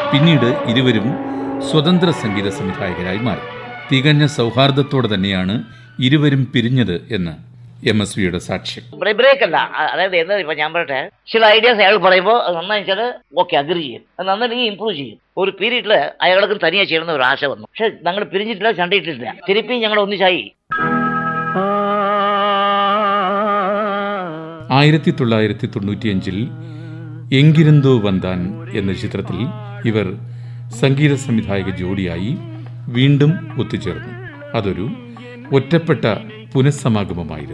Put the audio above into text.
പിന്നീട് ഇരുവരും സ്വതന്ത്ര സംഗീത സംവിധായകരായി മാറി തികഞ്ഞ സൗഹാർദ്ദത്തോടെ തന്നെയാണ് ഇരുവരും പിരിഞ്ഞത് എന്ന് എം എസ് വിയുടെ സാക്ഷ്യം ബ്രേക്ക് അല്ല അ- അതായത് എന്താ ഇപ്പൊ ഞാൻ പറയട്ടെ ചില ഐഡിയാസ് അയാൾ പറയുമ്പോൾ അത് നന്നായി വെച്ചാൽ ഓക്കെ അഗ്രി ചെയ്യും അത് നന്നായി ഇമ്പ്രൂവ് ചെയ്യും ഒരു പീരീഡിൽ അയാൾക്ക് തനിയെ ചെയ്യണമെന്ന് ഒരു ആശ വന്നു പക്ഷെ ഞങ്ങൾ പിരിഞ്ഞിട്ടില്ല ചണ്ടയിട്ടിട്ടില്ല തിരുപ്പി ഞങ്ങൾ ഒന്നിച്ചായി ആയിരത്തി തൊള്ളായിരത്തി തൊണ്ണൂറ്റിയഞ്ചിൽ എങ്കിരന്തോ വന്താൻ എന്ന ചിത്രത്തിൽ ഇവർ സംഗീത സംവിധായക ജോഡിയായി വീണ്ടും ഒത്തുചേർന്നു അതൊരു ഒറ്റപ്പെട്ട പുനഃസമാഗമമായിരുന്നു